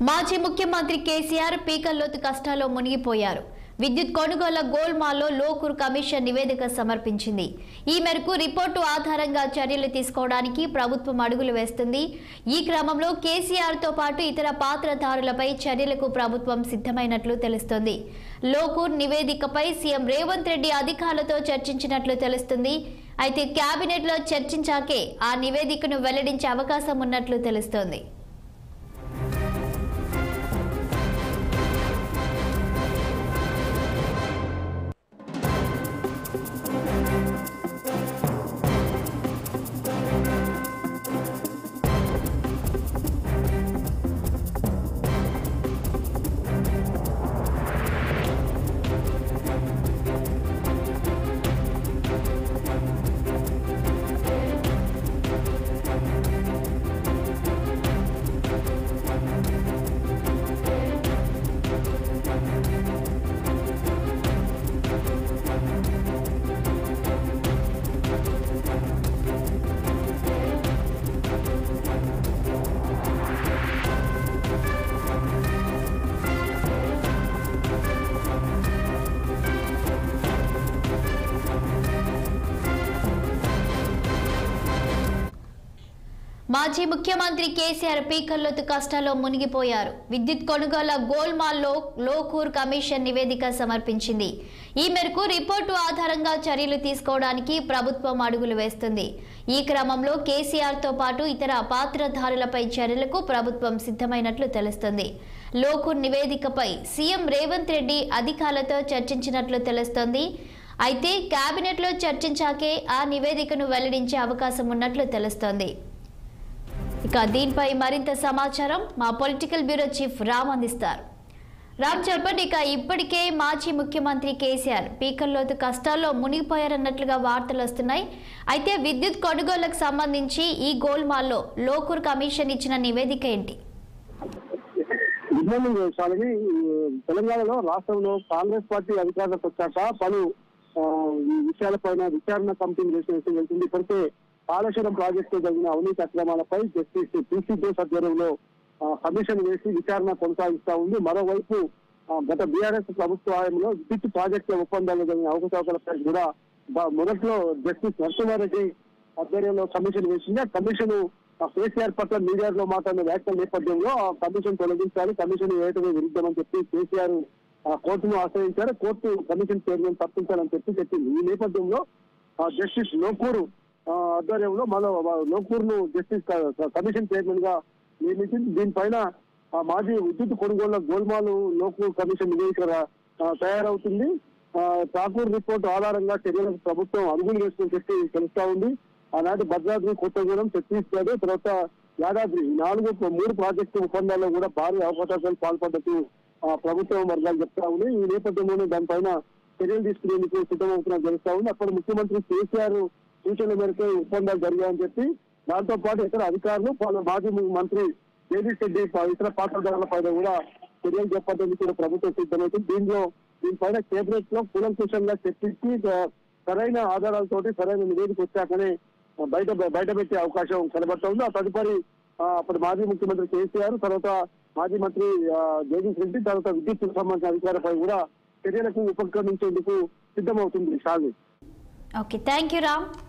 మాజీ ముఖ్యమంత్రి కేసీఆర్ పీకల్లోతు కష్టాల్లో మునిగిపోయారు విద్యుత్ కొనుగోళ్ల గోల్మాల్లో లోకూర్ కమిషన్ నివేదిక సమర్పించింది ఈ మేరకు రిపోర్టు ఆధారంగా చర్యలు తీసుకోవడానికి ప్రభుత్వం అడుగులు వేస్తుంది ఈ క్రమంలో కేసీఆర్ తో పాటు ఇతర పాత్రధారులపై చర్యలకు ప్రభుత్వం సిద్ధమైనట్లు తెలుస్తోంది లోకూర్ నివేదికపై సీఎం రేవంత్ రెడ్డి అధికారులతో చర్చించినట్లు తెలుస్తుంది అయితే కేబినెట్ లో చర్చించాకే ఆ నివేదికను వెల్లడించే అవకాశం ఉన్నట్లు తెలుస్తోంది మాజీ ముఖ్యమంత్రి కేసీఆర్ పీకల్లోతు కష్టాల్లో మునిగిపోయారు విద్యుత్ కొనుగోళ్ల గోల్మాల్లో లోకూర్ కమిషన్ నివేదిక సమర్పించింది ఈ మేరకు రిపోర్టు ఆధారంగా చర్యలు తీసుకోవడానికి ప్రభుత్వం అడుగులు వేస్తుంది ఈ క్రమంలో కేసీఆర్ తో పాటు ఇతర పాత్రధారులపై చర్యలకు ప్రభుత్వం సిద్ధమైనట్లు తెలుస్తుంది లోకూర్ నివేదికపై సీఎం రేవంత్ రెడ్డి అధికారులతో చర్చించినట్లు తెలుస్తోంది అయితే కేబినెట్లో చర్చించాకే ఆ నివేదికను వెల్లడించే అవకాశం ఉన్నట్లు తెలుస్తోంది ఇక దీనిపై మరింత సమాచారం మా పొలిటికల్ బ్యూరో చీఫ్ రామ్ అందిస్తారు రామ్ చెప్పండి ఇక ఇప్పటికే మాజీ ముఖ్యమంత్రి కేసీఆర్ పీకల్లోతు కష్టాల్లో మునిగిపోయారన్నట్లుగా వార్తలు వస్తున్నాయి అయితే విద్యుత్ కొనుగోళ్లకు సంబంధించి ఈ గోల్మాల్లో లోకూర్ కమిషన్ ఇచ్చిన నివేదిక ఏంటి గుడ్ మార్నింగ్ శాలిని ఈ తెలంగాణలో రాష్ట్రంలో కాంగ్రెస్ పార్టీ అధికారంలోకి వచ్చాక పలు ఆ, ఈ విషయాలపైన విచారణ కమిటీని వేసిన విషయం తెలిసింది ఇప్పటికే కాళేశ్వరం ప్రాజెక్టు జరిగిన అవినీతి అక్రమాలపై జస్టిస్ పిసి జోస్ ఆధ్వర్యంలో ఆ, కమిషన్ వేసి విచారణ కొనసాగిస్తా ఉంది మరోవైపు ఆ, గత బీఆర్ఎస్ ప్రభుత్వ హయాంలో విద్యుత్ ప్రాజెక్టుల ఒప్పందాలు జరిగిన అవకతవకలపై కూడా బ- మొదట్లో జస్టిస్ నరసింహారెడ్డి ఆధ్వర్యంలో కమిషన్ వేసింది ఆ కమిషన్ ఆ కేసీఆర్ పట్ల మీడియాలో మాట్లాడిన వ్యాఖ్యల నేపథ్యంలో ఆ కమిషన్ తొలగించాలి కమిషన్ వేయటమే విరుద్ధమని చెప్పి కేసీఆర్ ఆ కోర్టును ఆశ్రయించారు కోర్టు కమిషన్ చైర్మన్ తప్పించాలని చెప్పి చెప్పింది ఈ నేపథ్యంలో ఆ జస్టిస్ లోకూరు ఆ, ఆధ్వర్యంలో మన లోకూర్ ను జస్టిస్ క- క- కమిషన్ చైర్మన్ గా నియమించింది దీనిపైన ఆ మాజీ విద్యుత్ కొనుగోళ్ల గోల్మాలు లోకూర్ కమిషన్ నివేదిక రా- ఆ, తయారవుతుంది ఆ, ఠాకూర్ రిపోర్ట్ ఆధారంగా చర్యలకు ప్రభుత్వం అడుగులు వేస్తుందని చెప్పి తెలుస్తా ఉంది ఆనాటి భద్రాద్రి కొత్తగూడెం ఛత్తీస్గఢ్ తర్వాత యాదాద్రి ఈ నాలుగు మూడు ప్రాజెక్టు ఒప్పందాల్లో కూడా భారీ అవకాశాలు పాల్పడ్డట్టు ఆ, ప్రభుత్వం వర్గాలు చెప్తా ఉంది ఈ నేపథ్యంలోనే దానిపైన చర్యలు తీసుకునేందుకు సిద్ధమవుతున్నట్టు తెలుస్తా ఉంది అక్కడ ముఖ్యమంత్రి కేసీఆర్ సూచనల మేరకు ఈ ఒప్పందాలు జరిగాయని చెప్పి దాంతో పాటు ఇతర అధికారులు పలు మాజీ మంత్రి జగదీష్ రెడ్డి ప- ఇతర పాత్రధారుల పైన కూడా చర్యలు చేపట్టేందుకు కూడా ప్రభుత్వం సిద్ధమైంది దీనిలో దీనిపైన కేబినెట్ లో కూలంకుషంగా చర్చించి ఆ, సరైన ఆధారాలతోటి సరైన నివేదిక వచ్చాకనే ఆ, బయట బయట పెట్టే అవకాశం కనబడతా ఉంది ఆ తదుపరి ఆ, అప్పుడు మాజీ ముఖ్యమంత్రి కేసీఆర్ తర్వాత మాజీ మంత్రి ఆ, జగదీష్ రెడ్డి తర్వాత విద్యుత్ సంబంధించిన అధికారులపై కూడా చర్యలకు ఉపక్రమించేందుకు సిద్ధమవుతుంది Shali okay thank you Ram